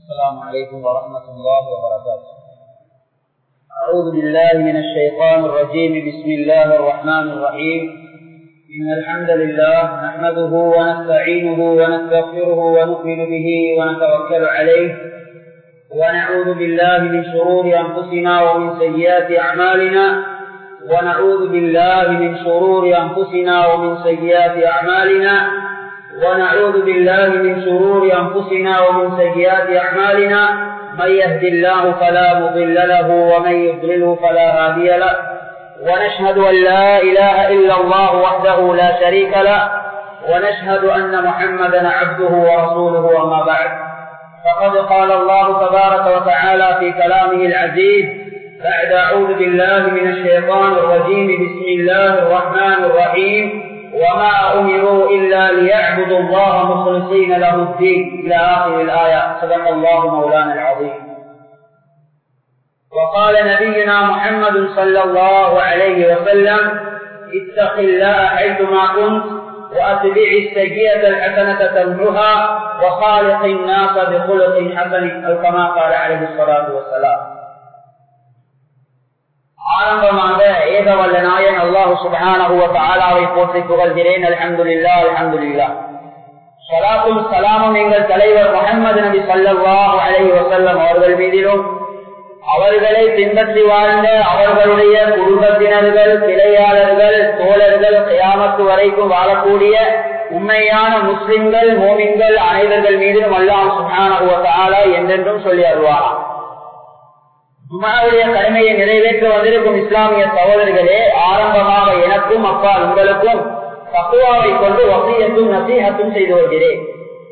السلام عليكم ورحمة الله وبركاته أعوذ بالله من الشيطان الرجيم بسم الله الرحمن الرحيم إن الحمد لله نحمده ونستعينه ونستغفره ونؤمن به ونتوكل عليه ونعوذ بالله من شرور أنفسنا ومن سيئات أعمالنا ونعوذ بالله من شرور أنفسنا ومن سيئات أعمالنا ونعوذ بالله من شرور أنفسنا ومن سيئات أعمالنا من يهد الله فلا مضل له ومن يضلله فلا هادي له ونشهد أن لا إله إلا الله وحده لا شريك له ونشهد أن محمدا عبده ورسوله أما بعد فقد قال الله تبارك وتعالى في كلامه العزيز بعد أعوذ بالله من الشيطان الرجيم بسم الله الرحمن الرحيم وما أمروا إلا ليعبدوا الله مخلصين له الدين إلى آخر الآية صدق الله مولانا العظيم وقال نبينا محمد صلى الله عليه وسلم اتق الله حيثما كنت وأتبع السيئة الحسنة تمحها وخالق الناس بخلق حسن أو كما قال عليه الصلاة والسلام ஆரம்பமாக ஏக வல்ல நாயன் அல்லாஹு சுபானவை போற்றி புகழ்கிறேன் அலமதுல்லா அலமதுல்லா சலாத்தும் சலாமும் எங்கள் தலைவர் முகமது நபி சல்லாஹு அலை வசல்லம் அவர்கள் மீதிலும் அவர்களை பின்பற்றி வாழ்ந்த அவர்களுடைய குடும்பத்தினர்கள் கிளையாளர்கள் தோழர்கள் கயாமத்து வரைக்கும் வாழக்கூடிய உண்மையான முஸ்லிம்கள் மோமின்கள் அனைவர்கள் மீதிலும் அல்லாஹ் சுகான என்றென்றும் சொல்லி அருவாராம் ஜுமாவுடைய கடமையை நிறைவேற்ற வந்திருக்கும் இஸ்லாமிய சகோதரர்களே ஆரம்பமாக எனக்கும் அப்பா உங்களுக்கும் தக்குவாவை கொண்டு வசியத்தும் நசீகத்தும் செய்து வருகிறேன்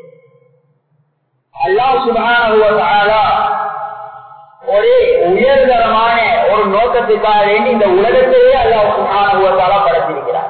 அல்லாஹ் சுபான ஒரு உயர்தரமான ஒரு நோக்கத்துக்காக வேண்டி இந்த உலகத்தையே அல்லாஹ் சுபான படைத்திருக்கிறார்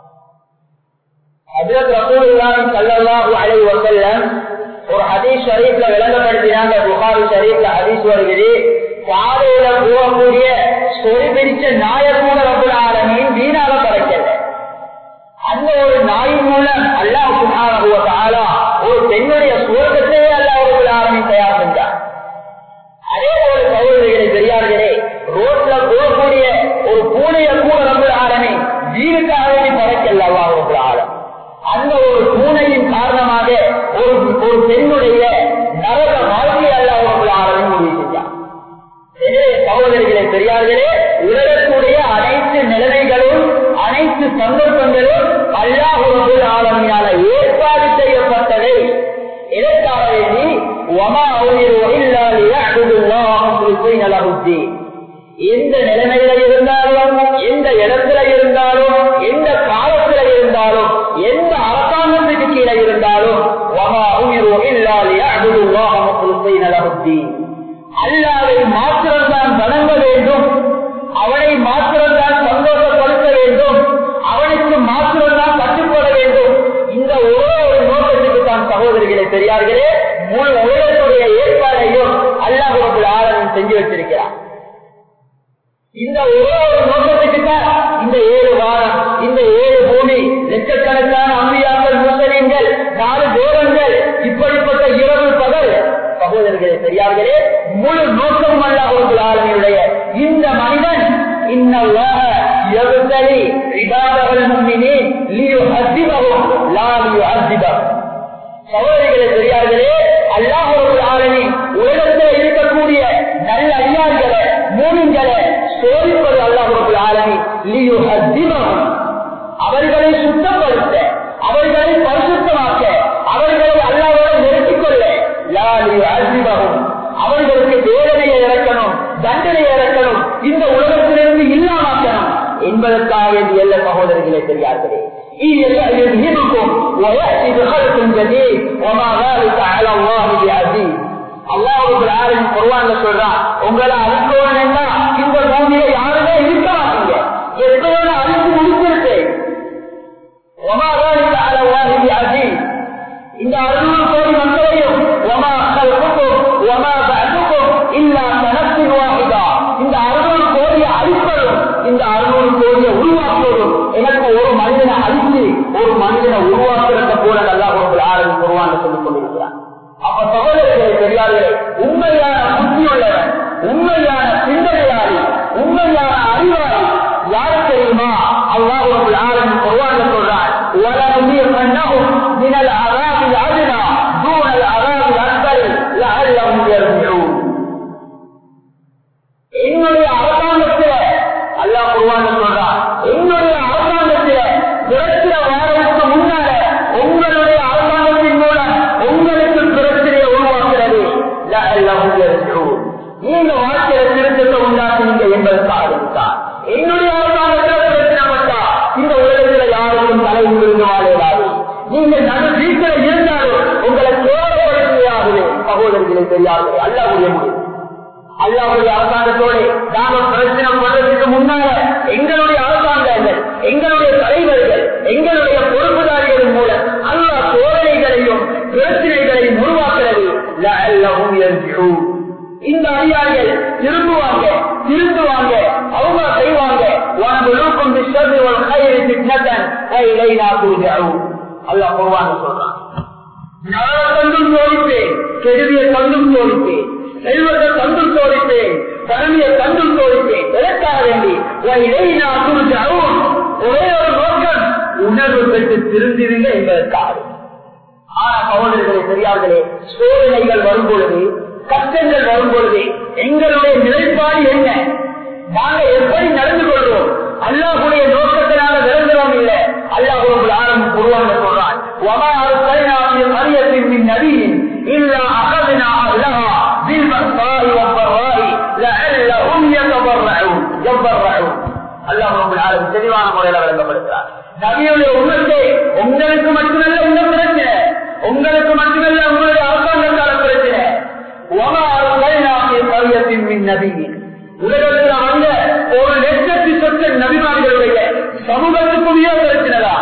ஹஜரத் ரசூலுல்லாஹி ஸல்லல்லாஹு அலைஹி வஸல்லம் ஒரு ஹதீஸ் ஷரீஃப்ல விளங்கப்படுத்தினாங்க புகாரி ஷரீஃப்ல ஹதீஸ் வருகிறது பாதையில போகக்கூடிய சொறி பிரிச்ச நாயக்கூட ரபுல் ஆலமின் வீணாக படைக்கல அந்த ஒரு நாயின் மூலம் அல்லாஹ் சுகாரா ஒரு பெண்ணுடைய சுவர்க்கத்தையே அல்லாஹ் ரபுல் ஆலமின் தயார் செஞ்சார் அதே போல சகோதரிகளை பெரியார்களே ரோட்ல போகக்கூடிய ஒரு பூனைய கூட ரபுல் ஆலமின் வீணுக்காக வேண்டி படைக்கல அல்லாஹ் ரபுல் ஆலம் அந்த ஒரு பூனையின் காரணமாக ஒரு ஒரு பெண்ணுடைய நரக வாழ்க்கையை அல்லாஹ் ரபுல் ஆலமின் முடிவு செஞ்சார் சகோதரிகளே பெரியார்களே உலகத்துடைய அனைத்து நிலைமைகளும் அனைத்து சந்தர்ப்பங்களும் அல்லாஹு ஆளுமையால ஏற்பாடு செய்யப்பட்டதை எதற்காக வேண்டி எந்த நிலைமையில இருந்தாலும் எந்த இடத்துல இருந்தாலும் எந்த காலத்துல இருந்தாலும் எந்த அரசாங்கத்துக்கு கீழே இருந்தாலும் அல்லாவை மாத்திரம்தான் வணங்க வேண்டும் அவனை மாத்திரம்தான் சந்தோஷப்படுத்த வேண்டும் அவனுக்கு மாத்திரம்தான் கட்டுப்பட வேண்டும் இந்த ஒரே ஒரு நோக்கத்துக்கு தான் சகோதரிகளை பெரியார்களே முழு உலகத்துடைய ஏற்பாடையும் அல்லாஹ் ஆளுநர் செஞ்சு வச்சிருக்கிறார் இந்த ஒரே ஒரு நோக்கத்துக்கு தான் இந்த ஏழு வாரம் இந்த ஏழு பூமி லட்சக்கணக்கான அம்பியாக்கள் முஸ்லிம்கள் நாலு தேவங்கள் இப்படிப்பட்ட இரவு பகல் சகோதரர்களே பெரியார்களே முழு நோக்கம் அல்லாஹர்கள் ஆளுமையுடைய இந்த மனிதன் இன்னல்லாக எவ்வளி இடாதவர்கள் முன்னினே லியோ அத்திபவும் லாலியோ அத்திபம் சகோதரிகளே பெரியார்களே அல்லாஹர்கள் ஆளுமை உலகத்தில் இருக்கக்கூடிய நல்ல ஐயார்களை மூணுங்களை சோதிப்பது அல்லாஹர்கள் ஆளுமை லியோ அத்திபம் அவர்களை சுத்தப்படுத்த அவர்களை பரிசுத்தமாக்க அவர்களை அல்லாவோட நிறுத்திக் கொள்ள அவர்களுக்கு வேதனையை இறக்கணும் தண்டனையை இறக்கணும் இந்த உலகத்திலிருந்து இல்லாமக்கணும் என்பதற்காக வேண்டிய எல்லா சகோதரர்களே தெரியார்களே உங்களை அனுப்பவன் இந்த பூமியை யாருமே இருக்க மாட்டீங்க எப்போது அனுப்பி முடிச்சிருக்கேன் இந்த அறுநூறு கோடி மக்களையும் இந்த அறுநூறு கோடியை அழிப்பதும் இந்த அறுநூறு கோடியை உருவாக்குவதும் எனக்கு ஒரு மனிதனை அழித்து ஒரு மனிதனை உருவாக்குறத போல நல்லா ஒரு ஆளுநர் சொல்லிக் கொண்டிருக்கிறார் அப்ப தெரியாதே உண்மையான புத்தியுள்ளவன் உண்மையான சிந்தனையாளி உண்மையான அறிவாளி யார் தெரியுமா அல்லாஹ் ஆளும் குர்ஆன்ல சொல்றான் وَلَنُذِيقَنَّهُمْ مِنَ الْعَذَابِ الْأَدْنَى دُونَ الْعَذَابِ الْأَكْبَرِ لَعَلَّهُمْ يَرْجِعُونَ என்னுடைய அரசாங்கத்தில அல்லாஹ் குர்ஆன்ல சொல்றான் என்னுடைய அரசாங்கத்தில பிரச்சனை வாரத்துக்கு முன்னால உங்களுடைய அரசாங்கத்தின் மூலம் உங்களுக்கு பிரச்சனையை உருவாக்குறது லஅல்லஹும் யர்ஜிஊன் நீங்க வாழ்க்கையில திருத்தத்தை உண்டாக்குனீங்க என்பதற்காக தான் என்னுடைய அரசாங்கத்தில் பிரச்சனை வந்தா இந்த உலகத்துல யாருக்கும் தலை விழுந்து வாழையாது நீங்க நடு வீட்டில் இருந்தாலும் உங்களை கேவலப்படுத்தியாகவே சகோதரர்களை தெரியாது அல்லாவுடைய முடியும் அல்லாவுடைய அரசாங்கத்தோடு நாம பிரச்சனை பண்றதுக்கு முன்னால எங்களுடைய அரசாங்கங்கள் எங்களுடைய தலைவர்கள் எங்களுடைய பொறுப்புதாரிகளின் மூலம் அல்லா சோதனைகளையும் பிரச்சனைகளையும் உருவாக்குறது லஅல்லஹும் யர்ஜிஊன் இந்த அதிகாரிகள் திரும்புவாங்க திருந்துவாங்க அவங்க செய்வாங்க وَنَبْلُوكُمْ بِالشَّرِّ وَالْخَيْرِ فِتْنَةً وَإِلَيْنَا تُرْجَعُونَ அல்லாஹ் குர்ஆன்ல சொல்றான் நான் தந்தும் சோதிப்பேன் கெடுதியை தந்தும் சோதிப்பேன் செல்வத்தை தந்தும் சோதிப்பேன் பழமையை தந்தும் சோதிப்பேன் எதற்காக வேண்டி وَإِلَيْنَا تُرْجَعُونَ ஒரே ஒரு நோக்கம் உணர்வு பெற்று திருந்திருங்க என்பதற்காக ஆனா சகோதரர்களே பெரியார்களே சோதனைகள் வரும் பொழுது கஷ்டங்கள் வரும் பொழுது எங்களுடைய நிலைப்பாடு என்ன நாங்க எப்படி நடந்து கொள்வோம் அல்லாஹுடைய நோக்கத்தினால விளங்குறோம் இல்ல அல்லாஹ் ஆரம்பம் உருவாங்க சொல்றான் وَمَا أَرْسَلْنَا فِي قَرْيَةٍ مِّن نَّبِيٍّ إِلَّا أَخَذْنَا أَهْلَهَا بِالْبَأْسَاءِ وَالضَّرَّاءِ لَعَلَّهُمْ يَتَضَرَّعُونَ يَضَرَّعُونَ அல்லாஹ் ரப்பல் ஆலமீன் தெளிவான முறையில விளங்கப்படுத்துறார் நபியுடைய உண்மத்தை உங்களுக்கு மட்டுமல்ல உங்க பிரச்சனை உங்களுக்கு மட்டுமல்ல உங்களுடைய அரசாங்கத்தால பிரச்சனை وَمَا أَرْسَلْنَا فِي قَرْيَةٍ مِّن نَّبِيٍّ உலகத்தில் வந்த ஒரு லட்சத்தி சொற்ற நபிமார்களுடைய சமூகத்துக்குரிய பிரச்சனைதான்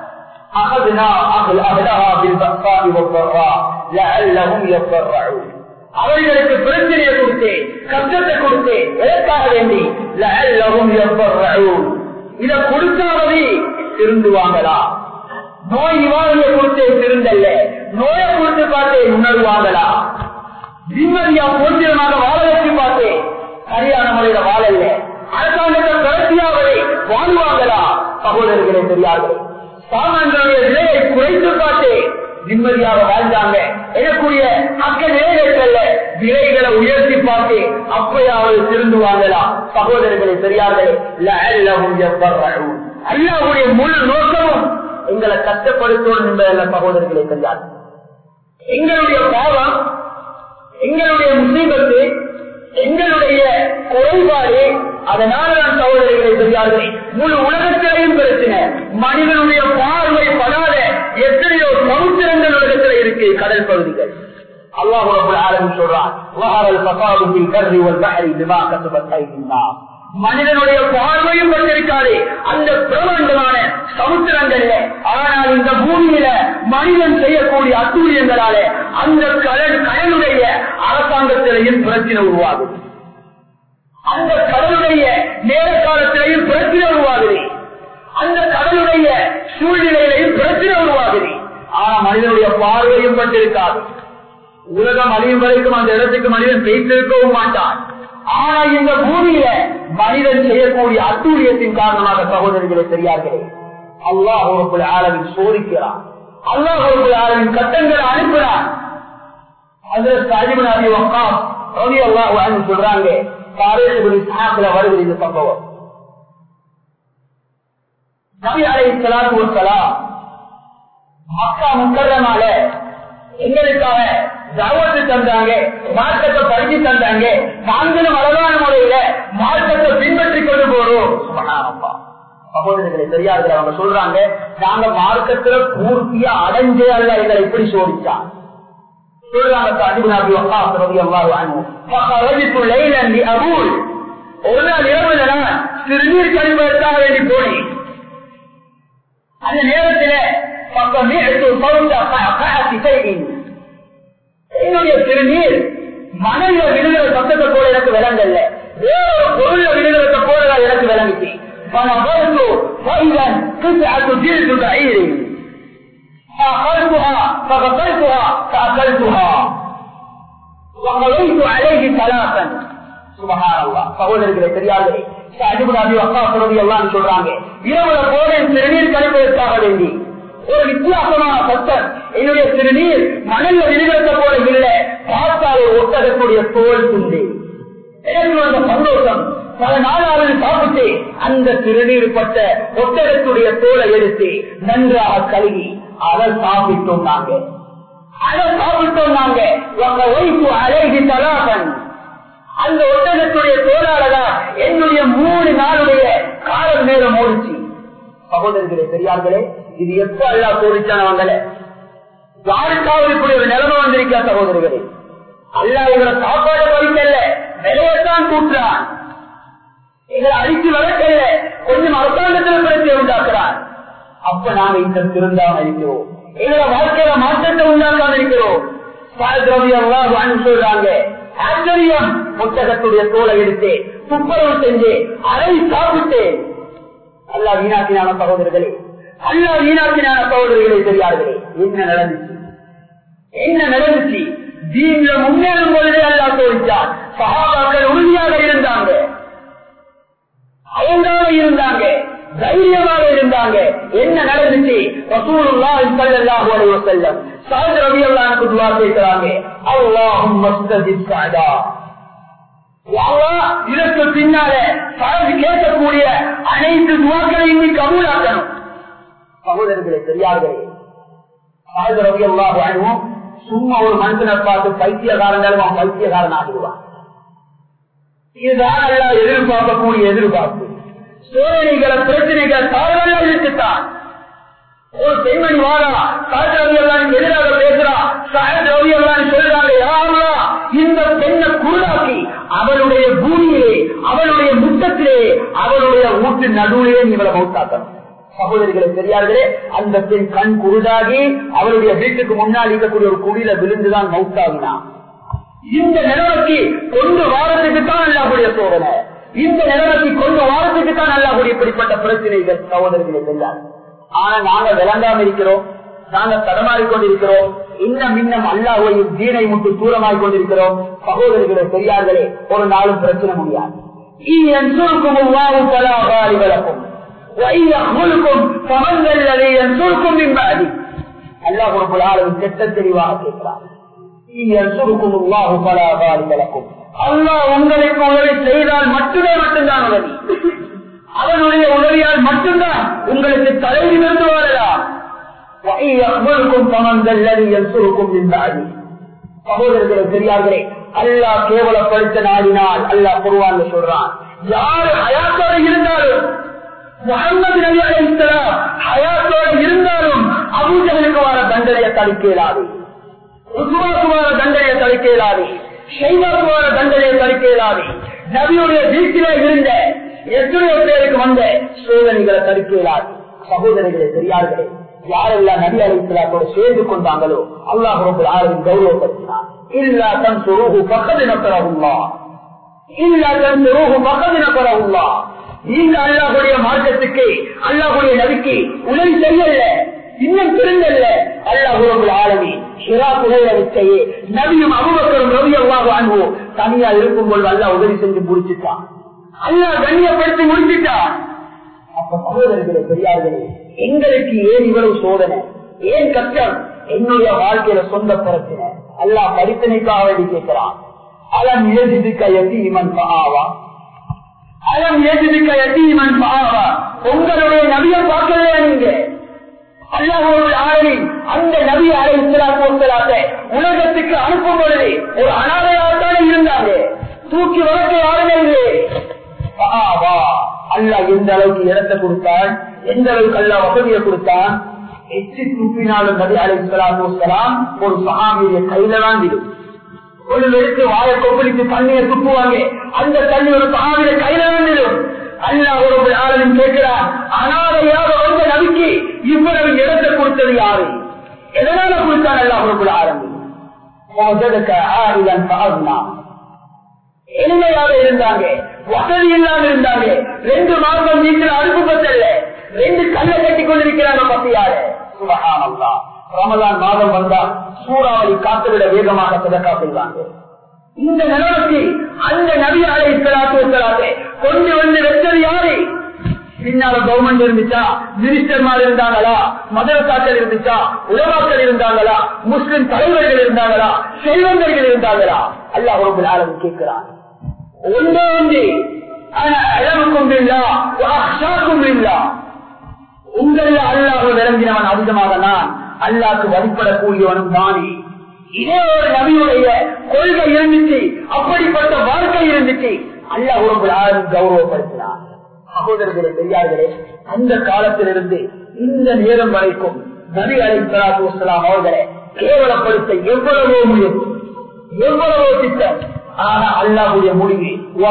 أخذنا أهل أهلها بالبأساء والضراء لعلهم يضرعون அவர்களுக்கு பிரச்சனையை கொடுத்து கஷ்டத்தை கொடுத்து எதற்காக வேண்டி லஅல்லஹும் يضرعون இத கொடுத்தாவது திருந்துவாங்களா நோய் நிவாரணியை கொடுத்தே திருந்தல்ல நோயை கொடுத்து பார்த்தே உணர்வாங்களா நிம்மதியா போட்டியமாக வாழ வச்சு பார்த்தேன் சரியான முறையில வாழல அரசாங்கத்தை தொடர்ச்சியாவதை வாழ்வாங்களா சகோதரர்களே தெரியாது சாமான்களுடைய நிலையை குறைத்து பார்த்து நிம்மதியாக வாழ்ந்தாங்க எனக்குரிய அக்க நிலையற்ற விலைகளை உயர்த்தி பார்த்து அப்பயாவது திருந்துவாங்களா சகோதரர்களை தெரியாதே அல்லாவுடைய முழு நோக்கமும் எங்களை கஷ்டப்படுத்தணும் என்பதல்ல சகோதரர்களை தெரியாது எங்களுடைய பாவம் எங்களுடைய முசீபத்து எங்களுடைய குறைபாடு அதனால நான் சகோதரிகளை தெரியாது முழு உலகத்திலையும் பிரச்சனை மனிதனுடைய பார்வை படாத எத்தனையோ சமுத்திரங்கள் உலகத்தில் இருக்கு கடல் பகுதிகள் அல்லாஹ் ஆரம்பி சொல்றான் மனிதனுடைய பார்வையும் பட்டிருக்காது அந்த பிரபண்டமான சமுத்திரங்கள்ல ஆனால் இந்த பூமியில மனிதன் செய்யக்கூடிய அத்தூரியங்களால அந்த கடல் கடலுடைய அரசாங்கத்திலையும் பிரச்சனை உருவாகுது அந்த கடலுடைய நேர காலத்திலையும் பிரச்சனை உருவாகுது அந்த கடலுடைய சூழ்நிலையிலையும் பிரச்சனை உருவாகுது ஆனா மனிதனுடைய பார்வையும் பட்டிருக்காது உலகம் அழியும் வரைக்கும் அந்த இடத்துக்கு மனிதன் பேசிருக்கவும் மாட்டான் ஆனா இந்த பூமியில மனிதன் செய்யக்கூடிய அத்தூரியத்தின் காரணமாக சகோதரிகளை தெரியார்களே அல்லாஹ் ஒரு ஆளவின் சோதிக்கிறான் அல்லாஹ் ஒரு ஆளவின் கட்டங்களை அனுப்புறான் அதுல சாஜிபனாதி வக்காம் ரவி அல்லாஹ் சொல்றாங்க தாரேசுபடி சாக்கில வருது இந்த சம்பவம் நபி அலை சலாத்து வசலாம் மக்கா முக்கரனால எங்களுக்காக தவத்து தந்தாங்க மார்க்கத்தை படிச்சு தந்தாங்க நாங்களும் அழகான முறையில மார்க்கத்தை பின்பற்றி கொண்டு போறோம் சுபஹானல்லாஹ். சகோதரர்களை தெரியாது அவங்க சொல்றாங்க நாங்க மார்க்கத்துல பூர்த்தியா அடைஞ்சே அல்ல எங்களை இப்படி சோதிச்சா சொல்றாங்க சாதிபு நபி வக்காஸ் ரலியல்லாஹு அன்ஹு ஃபഖரஜ்து லைலன் லிஅபூல் ஒரு நாள் இரவுல நான் சிறுநீர் கழிவதற்காக வேண்டி போனேன் அந்த நேரத்தில் فسمعت صوت قعقعة شيء என்னுடைய திருநீர் மணல விழுகிற சத்தத்தை போல எனக்கு விளங்கல்ல வேறொரு பொருள்ல விழுகிறத போல எனக்கு விளங்கிச்சு فنظرت فإذا قطعة جلد بعير فأخذتها فغسلتها فأكلتها அழகி கலாசன் சுபகாரல்லா சகோதரர்களை தெரியாதே எல்லாம் சொல்றாங்க இரவுல போதை சிறுநீர் கழிப்பதற்காக வேண்டி ஒரு வித்தியாசமான சத்தம் என்னுடைய சிறுநீர் மணல்ல விழுகிறத போல இல்லை பார்த்தாலே ஒட்டகக்கூடிய தோல் துண்டு எனக்கு வந்த சந்தோஷம் பல நாளாவது சாப்பிட்டு அந்த சிறுநீர் பட்ட ஒட்டகத்துடைய தோலை எடுத்து நன்றாக கழுகி அதை சாப்பிட்டோம் நாங்க அதை சாப்பிட்டோம் நாங்க உங்க ஒய்ஃபு அழகி தலாபன் அந்த ஒட்டகத்துடைய தோளாளதான் என்னுடைய மூணு நாளுடைய காலம் நேரம் ஓடிச்சு சகோதரர்களே பெரியார்களே இது எப்ப அல்லா தோழிச்சானவங்கள யாருக்காவது இப்படி ஒரு நிலைமை வந்திருக்கா சகோதரர்களே அல்லா இவரை சாப்பாடு வலிக்கல விலையத்தான் கூட்டுறான் எங்களை அழித்து வளர்க்கல கொஞ்சம் அரசாங்கத்தில் பிரச்சனை உண்டாக்குறான் அப்ப நாங்க இந்த திருந்தாம இருக்கிறோம் எங்களை வாழ்க்கையில மாற்றத்தை உண்டாக்காம இருக்கிறோம் சொல்றாங்க ஆச்சரியம் புத்தகத்துடைய தோலை எடுத்து துப்புரவு செஞ்சு அதை சாப்பிட்டு அல்லா வீணாக்கினான சகோதரர்களே அல்லா வீணாக்கினான சகோதரர்களே தெரியார்களே என்ன நடந்துச்சு என்ன நடந்துச்சு தீன்ல முன்னேறும் பொழுதே அல்லா தோழிச்சார் சகாபாக்கள் உறுதியாக இருந்தாங்க அயங்காக இருந்தாங்க தைரியமாக இருந்தாங்க என்ன நடந்துச்சு ரசூலுல்லாஹி ஸல்லல்லாஹு அலைஹி வஸல்லம் சாத் ரலியல்லாஹு துஆ கேக்குறாங்க அல்லாஹும் மஸ்தஜிப் சஅதா இதற்கு பின்னால சாது கேட்கக்கூடிய அனைத்து துவாக்களையும் நீ கபூலாக்கணும் சகோதரர்களே பெரியார்களே சாது ரலியல்லாஹு அன்ஹு சும்மா ஒரு மனுஷனை பார்த்து பைத்தியகாரன் அவன் பைத்தியகாரன் ஆகிடுவான் இதுதான் எல்லாம் எதிர்பார்க்கக்கூடிய எதிர்பார்ப்பு சோதனைகளை பிரச்சனைகள் தாழ்வெல்லாம் இருக்குத்தான் ஒரு பெண்மணி வாழா சாயத் ரவி எல்லாம் எதிராக பேசுறா சாயத் ரவி எல்லாம் சொல்றாங்க யாரெல்லாம் இந்த பெண்ணை குருடாக்கி அவளுடைய பூமியிலே அவளுடைய முத்தத்திலே அவளுடைய வீட்டு நடுவிலே இவளை மௌத்தாக்கணும் சகோதரிகளை பெரியார்களே அந்த பெண் கண் குருடாகி அவருடைய வீட்டுக்கு முன்னாடி இருக்கக்கூடிய ஒரு குடியில விழுந்துதான் மௌத்தாகினான் இந்த நிலைமைக்கு கொண்டு வாரத்துக்கு தான் அல்லாஹுடைய சோதனை இந்த நிலைமைக்கு கொண்டு வாரத்துக்கு தான் அல்லாஹுடைய இப்படிப்பட்ட பிரச்சனைகள் சகோதரர்களை செல்லாது ஆனா நாங்க விளங்காம இருக்கிறோம் நாங்க தடமாறி கொண்டிருக்கிறோம் இன்னும் இன்னும் அல்லாஹையும் தீனை முட்டு தூரமாய் கொண்டிருக்கிறோம் சகோதரிகளை பெரியார்களே ஒரு நாளும் பிரச்சனை முடியாது விளக்கும் அல்லாஹ் ஒரு ஆளும் கெட்ட தெளிவாக கேட்கிறார் அல்லா உங்களுக்கு உதவி செய்தால் மட்டுமே மட்டும்தான் உதவி அவனுடைய உதவியால் மட்டும்தான் உங்களுக்கு தலைவிலிருந்து வாழலாம் சகோதரர்களே பெரியார்களே அல்லா கேவலப்படுத்த நாடினால் அல்லா பொருவாங்க சொல்றான் யாரு ஹயாத்தோடு இருந்தாலும் முகமது நபி அலிஸ்லாம் ஹயாத்தோடு இருந்தாலும் அபூஜகனுக்கு வர தண்டனையை தடுக்க இயலாது ருசுவாக்குமார தண்டனையை தடுக்க இயலாது ஷைவாக்குமார தண்டனையை தடுக்க இயலாது நபியுடைய வீட்டிலே இருந்த எத்தனையோ பேருக்கு வந்த சோதனைகளை தடுக்க இயலாது சகோதரிகளே பெரியார்களே யாரெல்லாம் நபி அலிஸ்லாத்தோடு சேர்ந்து கொண்டாங்களோ அல்லாஹ் ரொம்ப ஆளும் கௌரவப்படுத்தினார் இல்லா தன் சுரூகு பக்கத்து நப்பரவுல்லா இல்லா தன் சுரூகு பக்கத்து நப்பரவுல்லா இந்த அல்லாஹுடைய மார்க்கத்துக்கு அல்லாஹுடைய நபிக்கு உதவி செய்யல இன்னும் திருந்தல்ல அல்லாஹ் ஆளுமி ஷிரா புகையில வச்சையே நபியும் அபுபக்கரும் ரவி அல்லாஹ் வாங்குவோம் தனியா இருக்கும்போது அல்லா உதவி செஞ்சு முடிச்சுட்டான் அல்லா கண்ணியப்படுத்தி முடிச்சுட்டான் அப்ப சகோதரர்களே பெரியார்களே எங்களுக்கு ஏன் இவ்வளவு சோதனை ஏன் கஷ்டம் என்னுடைய வாழ்க்கையில சொந்த பிரச்சனை அல்லா பரித்தனைக்காக வேண்டி கேட்கிறான் அலம் ஏசிக்க எத்தீமன் ஆவா அலம் ஏசிக்க எத்தீமன் ஆவா உங்களுடைய நபியை பார்க்கலையா நீங்க அல்லாஹோட ஆளுநர் அந்த நபி அலை இஸ்லாத்த உலகத்துக்கு அனுப்பும் பொழுது ஒரு அனாதையாகத்தானே இருந்தாங்க தூக்கி வளர்க்க யாருமே இல்லை அல்லா எந்த அளவுக்கு இடத்தை கொடுத்தான் எந்த அளவுக்கு அல்லா வசதியை கொடுத்தான் எச்சு துப்பினாலும் நபி அலை இஸ்லாத்துலாம் ஒரு சகாமிய கையில தான் விடும் ஒரு எடுத்து வாய கொப்பளித்து தண்ணியை துப்புவாங்க அந்த தண்ணி ஒரு சகாமிய கையில தான் விடும் அல்லாஹ் ஒரு ஆளுநர் கேட்கிறார் அனாதையாக வந்த நபிக்கு இவ்வளவு இடத்தை கொடுத்தது யாரு எதனால கொடுத்தான் அல்லாஹ் ஒரு ஆரம்பி எளிமையாக இருந்தாங்க வசதி இல்லாம இருந்தாங்க ரெண்டு மாதம் வீட்டில் அனுப்பு பத்தல்ல ரெண்டு கல்லை கட்டி கொண்டிருக்கிறாங்க பத்தியாரு ரமதான் மாதம் வந்தா சூறாவளி காத்து விட வேகமாக சிதக்கா செய்வாங்க இந்த நிலவுக்கு அந்த நபி அலை சலாத்து கொண்டு வந்து வச்சது யாரு பின்னால கவர்மெண்ட் இருந்துச்சா மினிஸ்டர்மார் இருந்தாங்களா மதரசாக்கள் இருந்துச்சா உலமாக்கள் இருந்தாங்களா முஸ்லிம் தலைவர்கள் இருந்தாங்களா செல்வந்தர்கள் இருந்தாங்களா அல்லாஹ் ஒரு ஆளும் கேட்கிறான் ஒன்றே ஒன்று அளவுக்கும் இல்லா அஷாக்கும் இல்லா உங்கள அல்லாஹ் விளங்கினவன் அதிகமாக நான் அல்லாக்கு வழிபடக்கூடியவனும் தானே இதே ஒரு நபியுடைய கொள்கை இருந்துச்சு அப்படிப்பட்ட வாழ்க்கை இருந்துச்சு அல்லாஹ் ஒரு ஆளும் கௌரவப்படுத்தினான் சகோதரர்களே பெரியார்களே அந்த காலத்திலிருந்து இந்த நேரம் வரைக்கும் நபி அலை சலாத்து வலாம் அவர்களை கேவலப்படுத்த எவ்வளவோ முயற்சி எவ்வளவோ திட்டம் ஆனா அல்லாவுடைய முடிவு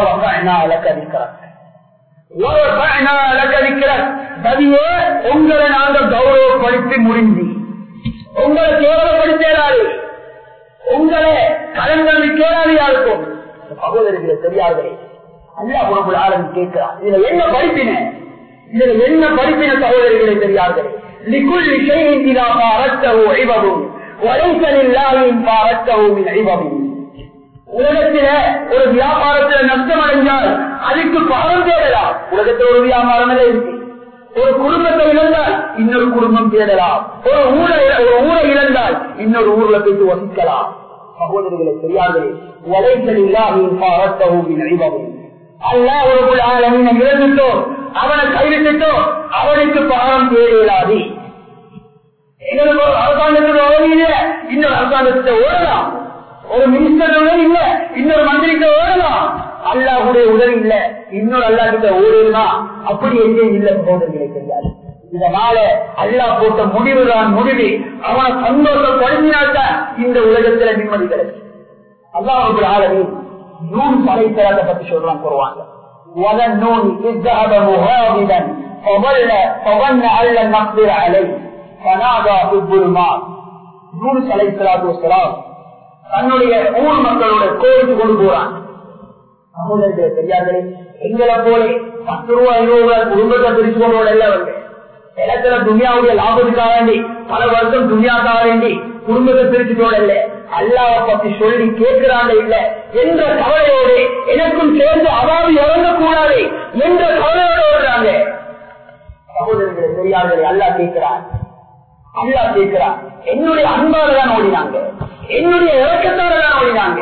நபியே உங்களை நாங்கள் கௌரவப்படுத்தி முடிஞ்சு உங்களை கேவலப்படுத்தாரு உங்களை கலங்கள் கேளாது யாருக்கும் சகோதரர்களே தெரியாதே அல்லா உணவு ஆளும் கேட்கிறார் இதுல என்ன படிப்பின இதுல என்ன படிப்பின சகோதரிகளை தெரியார்கள் லிகுல் விஷயம் இதா பாரத்தவோ ஐவவும் வரைசலில்லாவின் பாரத்தவும் ஐவவும் உலகத்தில ஒரு வியாபாரத்துல நஷ்டம் அடைஞ்சால் அதுக்கு பாரம் தேடலாம் உலகத்தில் ஒரு வியாபாரம் இருக்கு ஒரு குடும்பத்தை இழந்தால் இன்னொரு குடும்பம் தேடலாம் ஒரு ஊரை ஒரு ஊரை இழந்தால் இன்னொரு ஊர்ல போயிட்டு வசிக்கலாம் சகோதரிகளை தெரியாதே வலைசலில்லாவின் பாரத்தவும் ஐவவும் அல்லா ஒரு ஆளுமை இழந்துட்டோம் அவனை கைவிட்டுட்டோம் அவனுக்கு பாரம் தேவையில்லாது எங்களுக்கு ஒரு அரசாங்கத்துக்கு ஓடியில இன்னொரு அரசாங்கத்தை ஓடலாம் ஒரு மினிஸ்டர் இல்ல இன்னொரு மந்திரிக்கு ஓடலாம் அல்லாஹுடைய உதவி இல்ல இன்னொரு அல்லா கிட்ட ஓடுனா அப்படி எங்கேயும் இல்ல சகோதரர்களை தெரியாது இதனால அல்லா போட்ட முடிவுதான் முடிவு அவனை சந்தோஷப்படுத்தினால்தான் இந்த உலகத்துல நிம்மதி கிடைக்கும் அல்லாஹு ஆளுமை நூன் படைத்தராத பத்தி சொல்றான் கூறுவாங்க وَذَنُّونِ إِذْ ذَهَبَ مُغَاضِبًا فَظَلَّ فَظَنَّ أَن لَّن نَّقْدِرَ عَلَيْهِ فَنَادَىٰ فِي الظُّلُمَاتِ யூனுஸ் அலைஹிஸ்ஸலாத்து வஸ்ஸலாம் தன்னுடைய ஊர் மக்களோட கோவிலுக்கு கொண்டு போறான் சகோதரர்களே தெரியாதே எங்களை போல பத்து ரூபாய் இருபது ரூபாய் குடும்பத்தை பிரிச்சு கொண்டு எல்லாம் வந்து இடத்துல துனியாவுடைய லாபத்துக்காக வேண்டி பல வருஷம் துனியாக்காக வேண்டி குடும்பத்தை பிரிச்சுட்டோட இல்ல அல்லாவை பத்தி சொல்லி கேட்கிறாங்க இல்ல என்ற கவலையோடு எனக்கும் சேர்ந்து அவாது இறங்கக்கூடாது என்ற கவலையோடு ஓடுறாங்க சகோதரர்களை தெரியாதே அல்லா கேட்கிறான் அல்லா கேட்கிறான் என்னுடைய அன்பால தான் ஓடினாங்க என்னுடைய இறக்கத்தால தான் ஓடினாங்க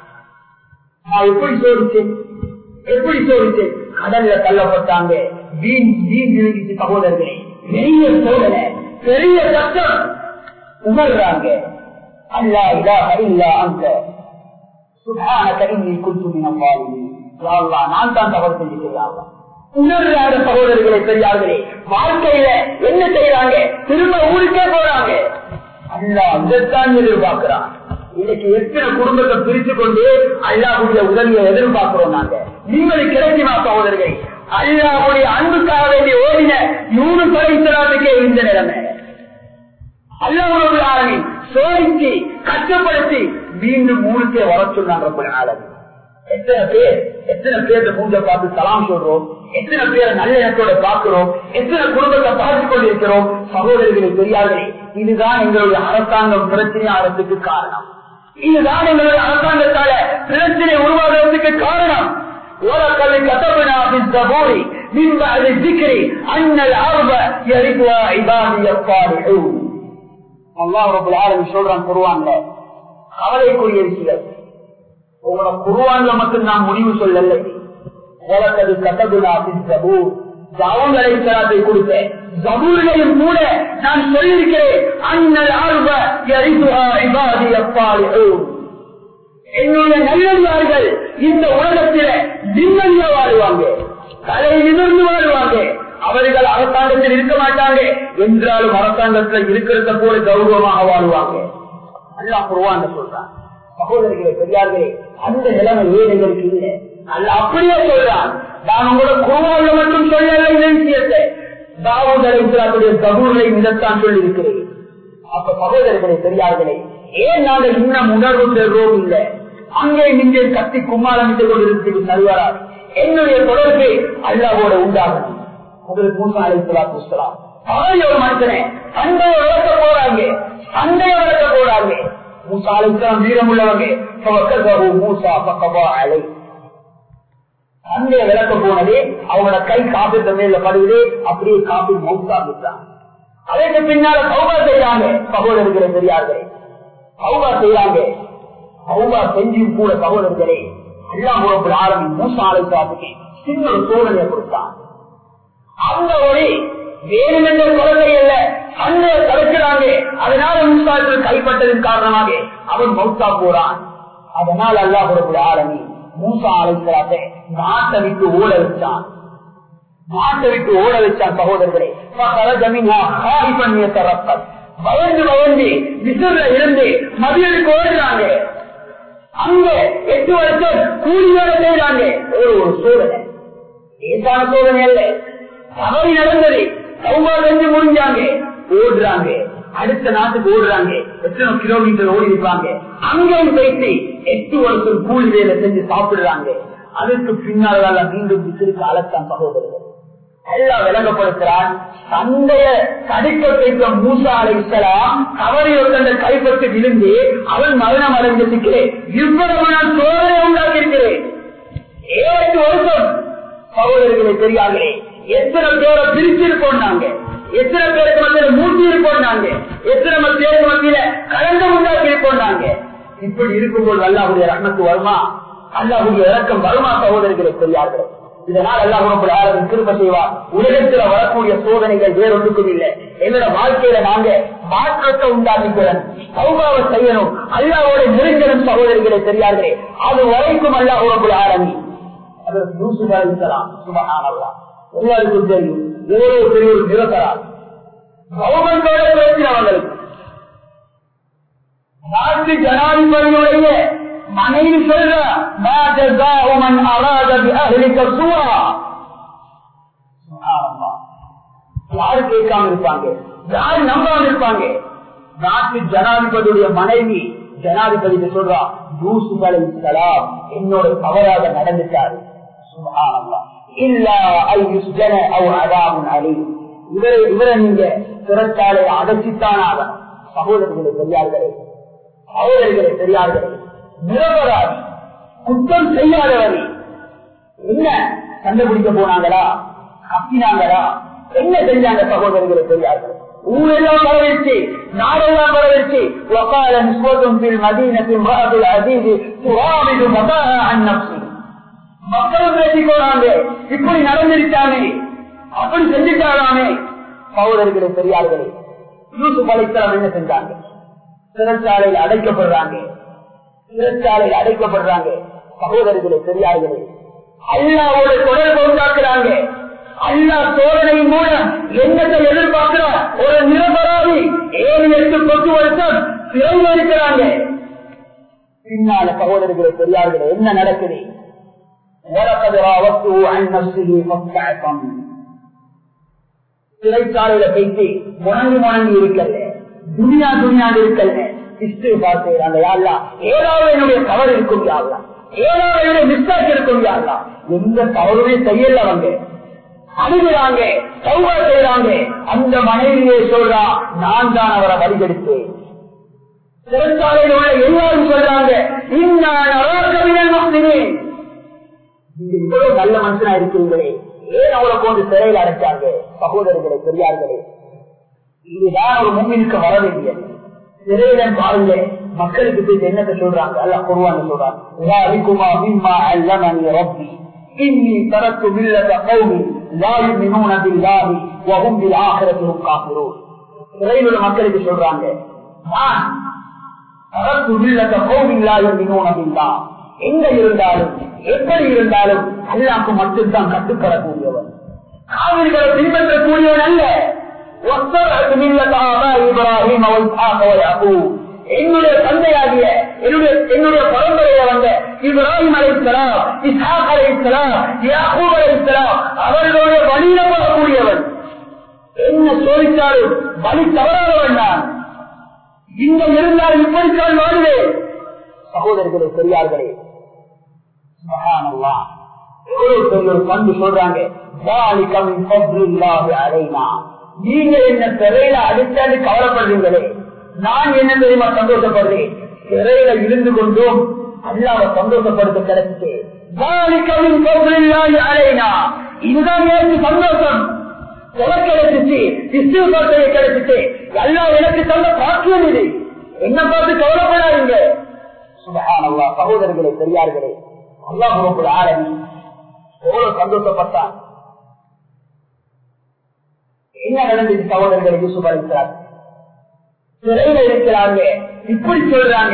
நான் எப்படி சோதிச்சேன் எப்படி சோதிச்சேன் கடல்ல தள்ளப்பட்டாங்க வீண் வீண் விழுகிச்சு சகோதரர்களே பெரிய சோதனை பெரிய கஷ்டம் உணர்றாங்க அல்லா இல்லா இல்லா அந்த சுகான கருவி குத்து நான் தான் தவறு செஞ்சுக்கிறாங்க உணர்றாங்க சகோதரர்களை பெரியார்களே வாழ்க்கையில என்ன செய்யறாங்க திரும்ப ஊருக்கே போறாங்க அல்லா அதைத்தான் எதிர்பார்க்கிறான் இன்னைக்கு எத்தனை குடும்பத்தை பிரித்து கொண்டு அல்லாவுடைய உதவியை எதிர்பார்க்கிறோம் நாங்க நிம்மதி கிடைக்குமா சகோதரர்கள் அல்லாவுடைய அன்புக்காக வேண்டிய ஓடின நூறு படைத்தலாத்துக்கே இந்த நிலைமை அல்லாவுடைய ஆளுமை சோதிச்சு கஷ்டப்படுத்தி மீண்டும் ஊருக்கே வர சொன்னாங்க ஆளுமை எத்தனை பேர் எத்தனை பேர் மூஞ்ச பார்த்து சலாம் சொல்றோம் எத்தனை பேரை நல்ல இடத்தோட பார்க்கிறோம் எத்தனை குடும்பத்தை பார்த்துக் கொண்டிருக்கிறோம் சகோதரிகளை தெரியாதே இதுதான் எங்களுடைய அரசாங்கம் பிரச்சனை ஆகிறதுக்கு காரணம் இதுதான் எங்களுடைய அரசாங்கத்தால பிரச்சனை உருவாகிறதுக்கு காரணம் ولقد كتبنا في الزبور من بعد الذكر أن الأرض يرثها عبادي الصالحون الله رب العالمين சொல்றான் குருவான்ல கவலைக்குரிய விஷயம் உங்களோட குருவான்ல மட்டும் நான் முடிவு சொல்லலை உலகது கட்டதுனா ஜபூர் ஜவுங்களை சலாத்தை கொடுத்தேன் ஜபூர்களையும் கூட நான் சொல்லியிருக்கிறேன் அண்ணல் ஆர்வ எரிதுஹா இபாதி அப்பாலிஹூன் என்னுடைய நல்லடியார்கள் இந்த உலகத்தில நிம்மதியா வாழ்வாங்க தலை நிமிர்ந்து வாழ்வாங்க அவர்கள் அரசாங்கத்தில் இருக்க மாட்டாங்க என்றாலும் அரசாங்கத்தில் இருக்கிறத போல கௌரவமாக வாழ்வாங்க அல்லா குருவான் சொல்றான் சகோதரிகளே பெரியார்களே அந்த நிலைமை ஏழைகளுக்கு இல்லை அல்ல அப்படியே சொல்றான் நான் உங்களோட குருவாங்க மட்டும் சொல்லலை இந்த விஷயத்தை தாவூத் அலைத்துடைய கபூரை மிதத்தான் சொல்லி இருக்கிறேன் அப்ப சகோதரர்களே பெரியார்களே ஏன் நாங்கள் இன்னும் உணர்வு பெறுவோம் இல்லை அங்கே நீங்க கத்தி கும்மாளமிட்டு கொண்டிருக்கிறது நல்வரா என்னுடைய தொடர்பு அல்லாவோட உண்டாகும் முதல் மூசா அலைத்துலா புஸ்தலாம் ஒரு மனுஷனே சண்டையை வளர்க்க போறாங்க சண்டையை வளர்க்க போறாங்க மூசா அலைக்கலாம் வீரம் உள்ளவங்க மூசா பக்கவா அலை அங்கே விளக்க போனது அவங்களோட கை காப்பிட்ட மேல படுவது அப்படியே காப்பி மௌத்தா விட்டான் அதற்கு பின்னால சௌபா செய்யறாங்க சகோதரர்களே பெரியார்களே சௌபா செய்யறாங்க சௌபா செஞ்சும் கூட சகோதரர்களே எல்லாம் ஒரு ஆரம்பி மூசா அலைக்காத்துக்கு சின்ன ஒரு சோதனையை கொடுத்தான் அந்த ஒளி வேணுமென்ற குழந்தை அல்ல அண்ணே தடுக்கிறாங்க அதனால மூசாக்கள் கைப்பட்டதன் காரணமாக அவன் மௌத்தா போறான் அதனால் அல்லாஹ் ஒரு ஆரம்பி மூசா அழைக்கிறாங்க நாட்டை விட்டு ஓட வச்சான் நாட்டை விட்டு ஓட வச்சான் சகோதரர்களே பயந்து பயந்து விசுல இருந்து மதியனுக்கு ஓடுறாங்க அங்க எட்டு வருஷம் கூலி வேலை செய்யறாங்க ஒரு ஒரு சோதனை லேசான சோதனை அல்ல தவறி நடந்தது சௌபா செஞ்சு முடிஞ்சாங்க ஓடுறாங்க அடுத்த நாட்டுக்கு ஓடுறாங்க எத்தனை கிலோமீட்டர் ஓடி இருப்பாங்க அங்கேயும் போயிட்டு எட்டு வருஷம் கூலி வேலை செஞ்சு சாப்பிடுறாங்க அதுக்கு பின்னால் மீண்டும் விசிறுக்கு அழைத்தான் சகோதரர்கள் எல்லாம் விளங்கப்படுத்துறான் தந்தைய தடுக்க வைத்த மூசா அழைக்கலாம் தவறி ஒருத்தந்த கைப்பட்டு விழுந்து அவன் மரணம் அடைஞ்சதுக்கு இவ்வளவு நான் சோதனை உண்டாக்கி இருக்கிறேன் ஏழு வருஷம் சகோதரர்களை தெரியாங்களே எத்தனை பேரை பிரிச்சிருப்போம் நாங்க எத்தனை பேருக்கு மத்தியில மூட்டி இருப்போம் நாங்க எத்தனை பேருக்கு மத்தியில கலந்து உண்டாக்கி இருப்போம் நாங்க இப்படி இருக்கும்போது அல்லாஹுடைய ரஹ்மத்து வருமா அல்லாஹுடைய இறக்கம் வருமா சகோதரர்களை தெரியார்கள் இதனால் அல்லாஹ் திரும்ப செய்வார் உலகத்துல வரக்கூடிய சோதனைகள் வேறொன்றுக்கும் இல்லை என்னோட வாழ்க்கையில நாங்க மாற்றத்தை உண்டாக்குகிறோம் சௌபாவை செய்யணும் அல்லாவோட நெருங்கணும் சகோதரிகளை தெரியார்களே அது வரைக்கும் அல்லாஹ் உறப்பு ஆரம்பி அதற்கு யூசுஃபா இருக்கலாம் சுபஹானல்லாஹ் எல்லாருக்கும் தெரியும் எவ்வளவு பெரிய ஒரு நிரந்தரம் கவர்மெண்டோட பேசினவங்களுக்கு நாட்டு ஜனாதிபதியுடைய மனைவி சொல்ற யாரு கேட்காம இருப்பாங்க யாரு நம்பாம இருப்பாங்க நாட்டு ஜனாதிபதியுடைய மனைவி ஜனாதிபதி சொல்றா யூசுகளை சலாம் என்னோட தவறாக நடந்துட்டாரு இவரை இவரை நீங்க சிறச்சாலை அடைச்சித்தான் ஆகணும் சகோதரர்களை பெரியார்களே சகோதரர்களை பெரியார்களே நிரபராதி குற்றம் செய்யாதவரை என்ன கண்டுபிடிக்க போனாங்களா கத்தினாங்களா என்ன செஞ்சாங்க சகோதரர்களை பெரியார்கள் ஊரெல்லாம் வரவேற்று நாடெல்லாம் வரவேற்று وقال نسوة في المدينة امرأة العزيز تراود فتاها عن نفسه மக்களும் பேசிக் கொள்றாங்க இப்படி நடந்திருக்காமே அப்படி செஞ்சுட்டாராமே சகோதரர்களே பெரியார்களே யூசுப் அலைத்தலாம் என்ன செஞ்சாங்க சிறைச்சாலையில் அடைக்கப்படுறாங்க சிறைச்சாலையில் அடைக்கப்படுறாங்க சகோதரர்களே பெரியார்களே அல்லாவோட தொடர்பு உண்டாக்குறாங்க அல்லா சோதனையின் மூலம் என்னத்தை எதிர்பார்க்கிறார் ஒரு நிரபராதி ஏழு எட்டு பத்து வருஷம் சிறையில் இருக்கிறாங்க பின்னால சகோதரர்களே பெரியார்களே என்ன நடக்குது ولقد راودته عن نفسه فاستعصم சிறைச்சாலையில போயிட்டு முணங்கி முணங்கி இருக்கல துனியா துனியாண்டு இருக்கல இஸ்து பார்த்துறாங்க யாருலா ஏதாவது என்னுடைய தவறு இருக்கும் யாருலா ஏதாவது என்னுடைய மிஸ்டேக் இருக்கும் யாருலா எந்த தவறுமே செய்யல அவங்க அணுகுறாங்க சௌகா செய்யறாங்க அந்த மனைவியை சொல்றா நான் தான் அவரை வழிகெடுத்தேன் சிறைச்சாலையில் உள்ள எல்லாரும் சொல்றாங்க இன்னான் அராக்கவினல் மக்தினேன் நீங்க இவ்வளவு நல்ல மனுஷனா இருக்கிறீங்களே ஏன் அவளை போன்று சிறையில் அடைச்சாங்க சகோதரர்களே பெரியார்களே இதுதான் ஒரு முன்னிற்கு வர வேண்டியது சிறையில பாருங்க மக்களுக்கு போய் என்னத்தை சொல்றாங்க அல்ல குருவான்னு சொல்றாங்க إني تركت ملة قوم لا يؤمنون بالله وهم بالآخرة هم كافرون சிறையில் உள்ள மக்களுக்கு சொல்றாங்க நான் தரத்து மில்லத்த قوم لا يؤمنون بالله எங்க இருந்தாலும் எப்படி இருந்தாலும் அல்லாக்கு மட்டும்தான் கட்டுப்படக்கூடியவன் காவிரிகளை பின்பற்றக்கூடியவன் அல்ல இப்ராஹிம் என்னுடைய தந்தையாகிய என்னுடைய என்னுடைய பரம்பரையில வந்த இப்ராஹிம் அலைத்தலாம் இசாக் அலைத்தலாம் யாகூப் அலைத்தலாம் அவர்களுடைய வழியில போகக்கூடியவன் என்ன சோதித்தாலும் வழி தவறாதவன் நான் இங்க இருந்தால் இப்படித்தான் வாழ்வேன் சகோதரர்களே பெரியார்களே பண்பு சொல்றாங்க நீங்க என்ன சிறையில அடித்தாண்டு கவலைப்படுறீங்களே நான் என்ன தெரியுமா சந்தோஷப்படுறேன் சிறையில இருந்து கொண்டும் அல்லாவை சந்தோஷப்படுத்த கிடைச்சிட்டு வாலிக்கவின் பொருளில்லாய் அலைனா இதுதான் எனக்கு சந்தோஷம் எனக்கு கிடைச்சிச்சு கிறிஸ்துவ பார்த்தையை கிடைச்சிட்டு எல்லாம் எனக்கு தந்த பாக்கியம் இது என்ன பார்த்து கவலைப்படாதீங்க சுபஹானல்லா சகோதரர்களே பெரியார்களே அல்லாஹ் ரப்பல் ஆலமீன் எவ்வளவு சந்தோஷப்பட்டான் என்ன நடந்தது சகோதரர்கள் யூசுப் அளிக்கிறார் சிறையில இருக்கிறாங்க இப்படி சொல்றாங்க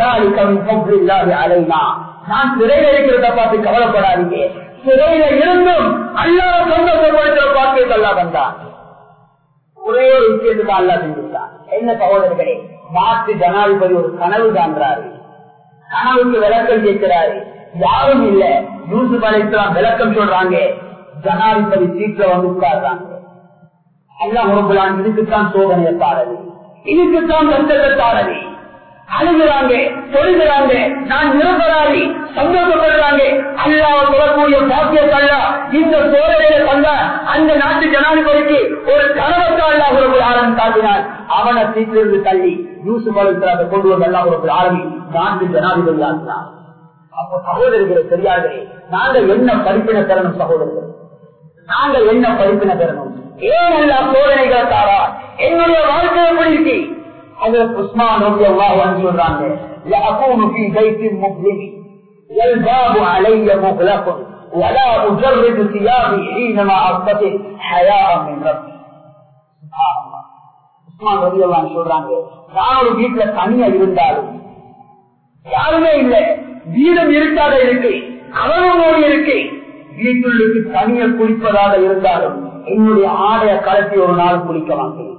அலைனா நான் சிறையில இருக்கிறத பார்த்து கவலைப்படாதீங்க சிறையில இருந்தும் அல்லாத சந்தோஷப்படுத்துற பாக்கியத்தை அல்லா வந்தான் ஒரே ஒரு விஷயத்துக்கு அல்லா செஞ்சிருந்தான் என்ன சகோதரர்களே நாட்டு ஜனாதிபதி ஒரு கனவு காண்றாரு கனவுக்கு விளக்கம் கேட்கிறாரு யாரும் இல்ல யூசுப் அலைக்கலாம் விளக்கம் சொல்றாங்க ஜனாதிபதி சீட்ல வந்து உட்கார்றாங்க எல்லாம் உறவுலான் இதுக்குத்தான் சோதனையை தாரது இதுக்குத்தான் கஷ்டத்தை தாரது அழுகிறாங்க சொல்லுகிறாங்க நான் நிரபராதி சந்தோஷப்படுறாங்க அல்லாஹ் சொல்லக்கூடிய பாக்கியத்தல்ல இந்த சோதனையில தந்த அந்த நாட்டு ஜனாதிபதிக்கு ஒரு கனவத்தை அல்லாஹ் ஒரு ஆரம்பி காட்டினார் அவனை சீட்டிலிருந்து தள்ளி யூசு பலத்தை கொண்டு வந்து அல்லாஹ் ஒரு ஆரம்பி நாட்டு ஜனாதிபதி ஆகினார் அப்ப சகோதரர்களை தெரியாதே நாங்கள் என்ன படிப்பின தரணும் சகோதரர்கள் நாங்கள் என்ன படிப்பின பெறணும் ஏன் எல்லா சோதனைகளை தாரா என்னுடைய வாழ்க்கை எப்படி இருக்கு அதற்கு உஸ்மான் ரவி அல்லாஹ் சொல்றாங்க لأكون في بيت مظلم والباب علي مغلق ولا أجرد ثيابي حينما أرتفع حياء من ربي سبحان الله உஸ்மான் ரவி அல்லாஹ் சொல்றாங்க நான் ஒரு வீட்டுல தனியா இருந்தாலும் யாருமே இல்லை வீதம் இருக்காத இருக்கு கவனமோடு இருக்கு வீட்டுள்ளுக்கு தனிய குளிப்பதாக இருந்தாலும் என்னுடைய ஆடைய கலத்தி ஒரு நாள் குளிக்க மாட்டேன்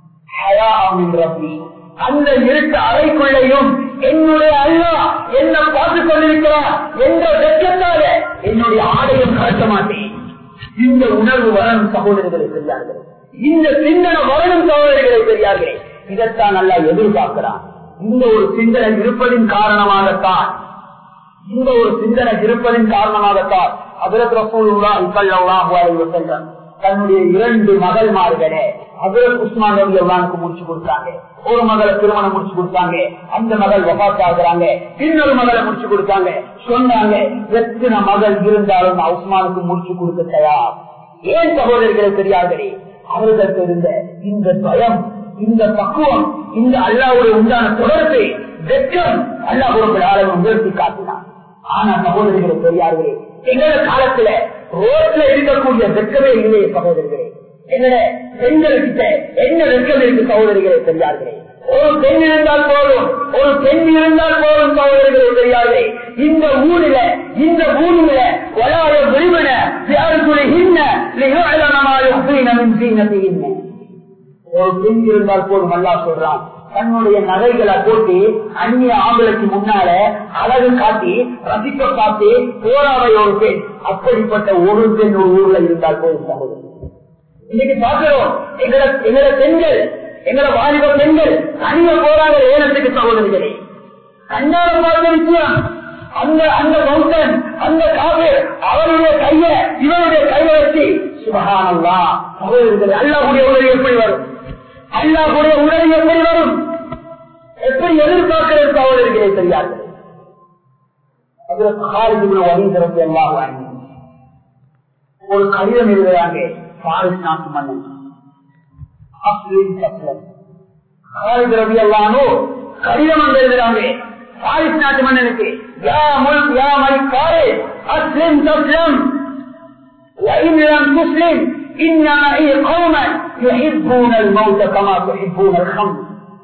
அந்த இருட்டு அறைக்குள்ளேயும் என்னுடைய அல்லா என்ன பார்த்துக் கொண்டிருக்கிறார் என்ற வெட்கத்தால என்னுடைய ஆடையும் கலட்ட மாட்டேன் இந்த உணர்வு வரணும் சகோதரர்களை தெரியார்கள் இந்த சிந்தனை வரணும் சகோதரர்களை தெரியார்களே இதைத்தான் நல்லா எதிர்பார்க்கிறான் இந்த ஒரு சிந்தனை இருப்பதின் காரணமாகத்தான் இந்த ஒரு சிந்தனை இருப்பதின் காரணமாகத்தான் அதற்கு ரசூலுல்லா இசல்லாஹு அலைஹி வஸல்லம் தன்னுடைய இரண்டு மகள்மார்களே அதற்கு உஸ்மான் ரவி அல்லானுக்கு முடிச்சு கொடுத்தாங்க ஒரு மகளை திருமணம் முடிச்சு கொடுத்தாங்க அந்த மகள் வபாத் ஆகுறாங்க இன்னொரு மகளை முடிச்சு கொடுத்தாங்க சொன்னாங்க எத்தனை மகள் இருந்தாலும் நான் உஸ்மானுக்கு முடிச்சு கொடுக்க தயார் ஏன் சகோதரிகளை தெரியாதே அவர்களுக்கு இருந்த இந்த பயம் இந்த பக்குவம் இந்த அல்லாவுடைய உண்டான தொடர்பை வெட்கம் அல்லாஹ் ஒரு ஆளும் உயர்த்தி காட்டினான் ஆனா சகோதரிகளை பெரியார்களே எங்கள காலத்துல ரோட்ல இருக்கக்கூடிய வெட்கமே இல்லையே சகோதரிகளே எங்கள பெண்களுக்கிட்ட என்ன வெட்கம் இருக்கு சகோதரிகளை பெரியார்களே ஒரு பெண் இருந்தால் போதும் ஒரு பெண் இருந்தால் போதும் சகோதரிகளை பெரியார்களே இந்த ஊரில இந்த பூமியில வளாய விரிவன யாருக்குள்ள இன்ன இன்ன ஒரு பெண் இருந்தால் போதும் அல்லா சொல்றான் தன்னுடைய நகைகளை போட்டு அந்நிய ஆம்பளைக்கு முன்னால அழகு காட்டி ரசிக்க காட்டி போராவை ஒரு பெண் அப்படிப்பட்ட ஒரு பெண் ஒரு ஊர்ல இருந்தால் போதும் சகோதரர் இன்னைக்கு பாக்குறோம் எங்களை எங்களை பெண்கள் எங்களை வாலிப பெண்கள் தனிய போராட ஏலத்துக்கு சகோதரிகளே கண்ணால பார்த்த விஷயம் அந்த அந்த மௌத்தன் அந்த காவு அவருடைய கைய இவருடைய கையை வச்சு சுபகானல்லா சகோதரிகளே அல்லாவுடைய உதவி எப்படி வரும் அல்லாஹுடைய உணவு எப்படி வரும் எப்படி எதிர்பார்க்கிறது சகோதரிகளை தெரியாது ஒரு கடிதம் எழுதுறாங்க பாரிஸ் நாட்டு மன்னன் ரவி அல்லானோ கடிதம் வந்து எழுதுறாங்க பாரிஸ் நாட்டு மன்னனுக்கு யா முல் யா மை பாரிஸ் அஸ்லிம் தஸ்லம் وإن لم تسلم إن معي قوما يحبون الموت كما تحبون الخمر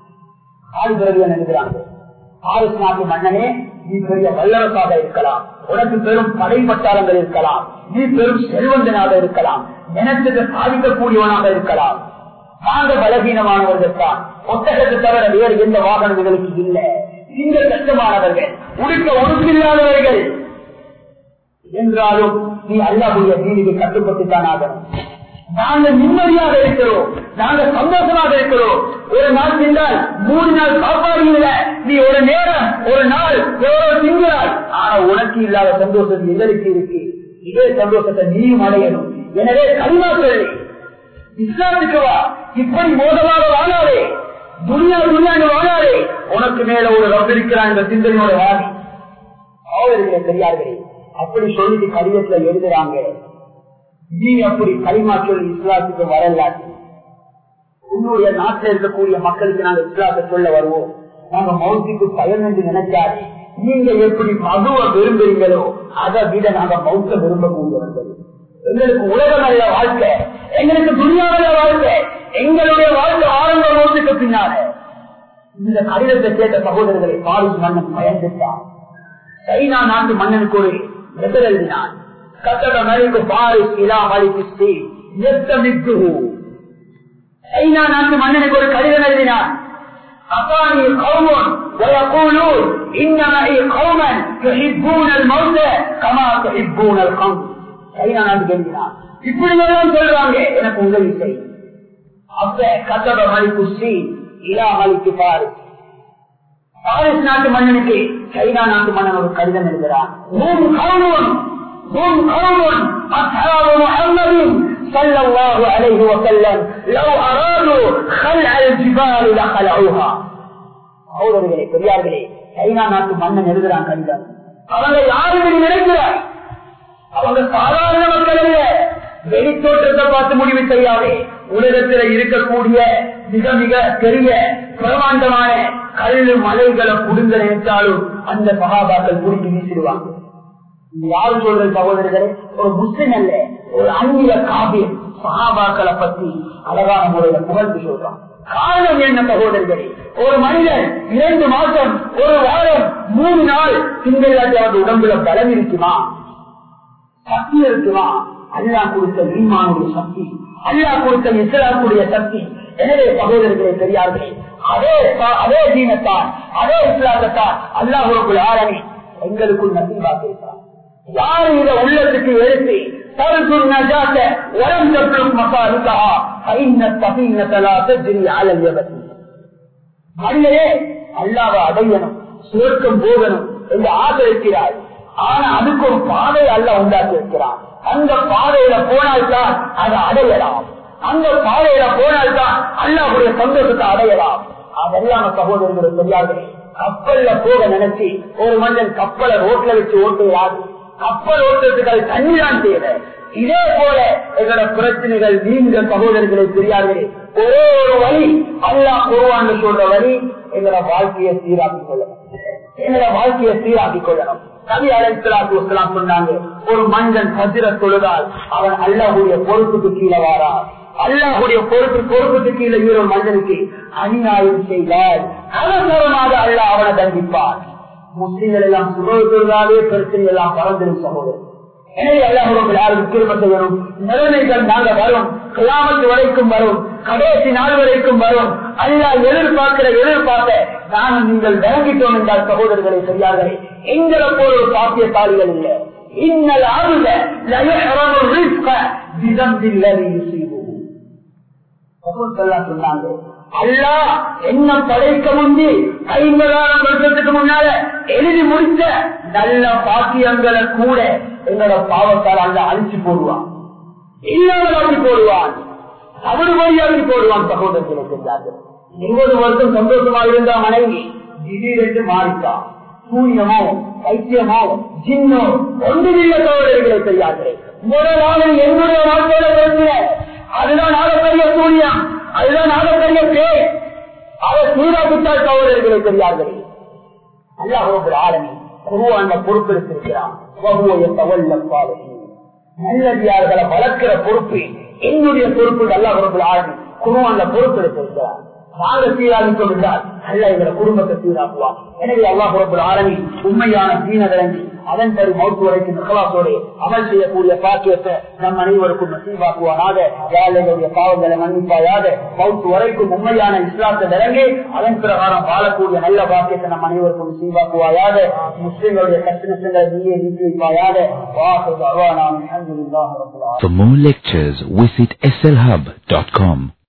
பாரிஸ் நாட்டு மன்னனே நீ பெரிய வல்லரசாக இருக்கலாம் உனக்கு பெரும் படை பட்டாளங்கள் இருக்கலாம் நீ பெரும் செல்வந்தனாக இருக்கலாம் எனத்துக்கு சாதிக்கக்கூடியவனாக இருக்கலாம் நாங்க பலகீனமானவர்கள் தான் ஒட்டகத்தை தவிர வேறு எந்த வாகனங்களுக்கு இல்லை நீங்கள் கஷ்டமானவர்கள் உடுக்க உறுப்பில்லாதவர்கள் என்றாலும் நீ அல்லாவுடைய நீதிக்கு கட்டுப்பட்டுத்தான் ஆகணும் நாங்கள் நிம்மதியாக இருக்கிறோம் நாங்கள் சந்தோஷமாக இருக்கிறோம் ஒரு நாள் சென்றால் மூணு நாள் சாப்பாடு இல்ல நீ ஒரு நேரம் ஒரு நாள் எவ்வளவு திங்கிறாய் ஆனா உனக்கு இல்லாத சந்தோஷம் எதற்கு இருக்கு இதே சந்தோஷத்தை நீயும் அடையணும் எனவே கல்வா சொல்லி இஸ்லாத்துக்கு வா இப்படி மோசமாக வாழாதே துனியா துனியான்னு வாழாதே உனக்கு மேல ஒரு ரப் இருக்கிறான் என்ற சிந்தனையோட வாடி அவர்களே பெரியார்களே அப்படி சொல்லிட்டு கடிதத்துல எழுதுறாங்க நீ அப்படி களிமா சொல்லி இஸ்லாத்துக்கு வரலாற்று உன்னுடைய நாட்டில் இருக்கக்கூடிய மக்களுக்கு நாங்க இஸ்லாத்தை சொல்ல வருவோம் நாங்க மௌத்துக்கு பயன் என்று நினைச்சாரு நீங்க எப்படி மதுவ விரும்புறீங்களோ அதை விட நாங்க மௌத்த விரும்பக்கூடியவர்கள் எங்களுக்கு உலகம் அல்ல வாழ்க்கை எங்களுக்கு துணியாவல்ல வாழ்க்கை எங்களுடைய வாழ்க்கை ஆரம்ப மௌத்துக்கு பின்னால இந்த கடிதத்தை கேட்ட சகோதரர்களை பாரிஸ் மன்னன் பயந்துட்டான் சைனா நாட்டு மன்னனுக்கு ஒரு லெட்டர் எழுதினான் கட்டட மலைக்கு பாரிஸ் இலா மலைக்கு ஸ்ரீ எத்தமிக்கு சைனா நாட்டு மன்னனுக்கு ஒரு கடிதம் எழுதினான் أطاني قوم ويقولون إن معي قوما يحبون الموت كما تحبون الخمر சைனா நாட்டுக்கு எழுதினான் இப்படியெல்லாம் சொல்றாங்க எனக்கு உதவி செய் அப்ப கதப மலிக்கு ஸ்ரீ இலா மலிக்கு பாரு பாரிஸ் நாட்டு மன்னனுக்கு சைனா நாட்டு மன்னன் ஒரு கடிதம் எழுதுகிறான் ஹும் கவுனும் ஹும் கவுனும் அஸ்ஹாபு முஹம்மதின் صلى الله عليه وسلم لو أرادوا خلع الجبال لخلعوها சகோதரர்களே பெரியார்களே சைனா நாட்டு மன்னன் எழுதுறான் கடிதம் அவங்க யாருமே நினைக்கிறார் அவங்க சாதாரண மக்கள் அல்ல வெளித்தோட்டத்தை பார்த்து முடிவு செய்யாதே உலகத்தில் இருக்கக்கூடிய மிக மிக பெரிய பிரமாண்டமான கல்லு மலைகளை புடுங்க நினைத்தாலும் அந்த சகாபாக்கள் குறுக்கி வீசிடுவாங்க யாரு சொல்ற சகோதரர்களே ஒரு முஸ்லிம் அல்ல ஒரு அந்நிய காவியம் சகாபாக்களை பத்தி அழகான முறையில புகழ்ந்து சொல்றான் காரணம் என்ன சகோதரர்களே ஒரு மனிதன் இரண்டு மாசம் ஒரு வாரம் மூணு நாள் திங்களாட்டி அவரது உடம்புல பலம் இருக்குமா சக்தி இருக்குமா அல்லா கொடுத்த ஈமானுடைய சக்தி அல்லா கொடுத்த இஸ்லாமுடைய சக்தி எனவே சகோதரர்களே பெரியார்களே அதே அதே தீனத்தான் அதே இஸ்லாத்தான் அல்லாஹுக்குள் ஆரணி எங்களுக்குள் நசீபா பேசுறான் யாரு இத உள்ளத்துக்கு எழுத்து தருசு நஜாத்த வரம் தப்பும் மசாலுக்கா ஐந்த தபீனத்தலா தஜ்ரி ஆலல் யபதி மனிதரே அல்லாவை அடையணும் சுவர்க்கம் போகணும் என்று ஆதரிக்கிறார் ஆனா அதுக்கு ஒரு பாதை அல்ல உண்டாக்கி இருக்கிறான் அந்த பாதையில போனால்தான் அதை அடையலாம் அந்த பாதையில போனால்தான் அல்லாவுடைய சந்தோஷத்தை அடையலாம் அதெல்லாம் சகோதரர்கள் தெரியாது கப்பல்ல போக நினைச்சு ஒரு மனிதன் கப்பலை ரோட்ல வச்சு ஓட்டுகிறார் கப்பல் ஓட்டுறதுக்கு அது தண்ணி தான் தேவை இதே போல எங்களோட பிரச்சனைகள் நீங்க சகோதரர்களை தெரியாதே ஒரே ஒரு வழி அல்லா குருவான்னு சொல்ற வழி எங்களோட வாழ்க்கையை சீராக்கிக் கொள்ளணும் எங்களோட வாழ்க்கையை சீராக்கிக் கொள்ளணும் கவி அழைத்தலாத்து சொன்னாங்க ஒரு மனிதன் சதிர தொழுதால் அவன் அல்லாஹுடைய பொறுப்புக்கு கீழே வாரான் அல்லாஹுடைய பொறுப்பு பொறுப்புக்கு கீழே ஒரு மனிதனுக்கு அநியாயம் செய்தால் அவசரமாக அல்லாஹ் அவனை தண்டிப்பான் முஸ்லிம்கள் எல்லாம் சுகத்தொழுதாவே பிரச்சனை எல்லாம் பறந்திரும் சகோதரர் எனவே அல்லாஹ் யாரும் திரும்ப செய்யணும் நிலைமைகள் நாங்க வரும் கிராமத்து வரைக்கும் வரும் கடைசி நாள் வரைக்கும் வரும் அல்லா எதிர்பார்க்கிற எதிர்பார்க்க நானும் நீங்கள் விளங்கிட்டோம் என்றால் சகோதரர்களை சரியாகவே எங்களை போல ஒரு சாத்தியத்தாளிகள் இல்லை இன்னல் ஆறுத சொன்னாங்க அல்லா என்ன படைக்க முந்தி ஐம்பதாயிரம் வருஷத்துக்கு முன்னால எழுதி முடிச்ச நல்ல பாக்கியங்களை கூட எங்களோட பாவத்தால் அங்க அழிச்சு போடுவான் இல்லாமலாக்கி போடுவான் அவரு வழியாக்கி போடுவான் சகோதரர்களை சென்றார்கள் இருபது வருஷம் சந்தோஷமா இருந்த மனைவி திடீரென்று மாறிட்டான் சூரியமோ வைத்தியமோ ஜின்னோ ஒன்றுமில்ல சகோதரர்களை செய்யார்கள் முதலாவது என்னுடைய வாழ்க்கையில பிரச்சனை அதுதான் ஆகப்பெரிய சூரியம் அதுதான் ஆகப்பெரிய பேர் அதை சீராக்கிட்டால் சகோதரர்களை தெரியார்கள் அல்லாஹ் ஆளுமை குருவான பொறுப்பெடுத்திருக்கிறான் நல்லடியார்களை வளர்க்கிற பொறுப்பு என்னுடைய பொறுப்பு அல்லாஹ் ஆளுமை குருவான பொறுப்பெடுத்திருக்கிறார் நாங்க சீராகிட்டோம் என்றால் அல்ல எங்களை குடும்பத்தை சீராக்குவார் எனவே அல்லாஹ் பொறுப்பு ஆரணி உண்மையான தீன விளங்கி அதன்படி மௌத்து வரைக்கும் நிகழாசோடு அமல் செய்யக்கூடிய பாக்கியத்தை நம் அனைவருக்கும் நசீவாக்குவானாக வேலைகளுடைய பாவங்களை மன்னிப்பாயாக மௌத்து வரைக்கும் உண்மையான இஸ்லாத்தை விளங்கி அதன் பிரகாரம் வாழக்கூடிய நல்ல பாக்கியத்தை நம் அனைவருக்கும் நசீவாக்குவாயாக முஸ்லிம்களுடைய கஷ்டங்களை நீயே நீக்கி வைப்பாயாக வாக்கு நாம் For more lectures, visit slhub.com.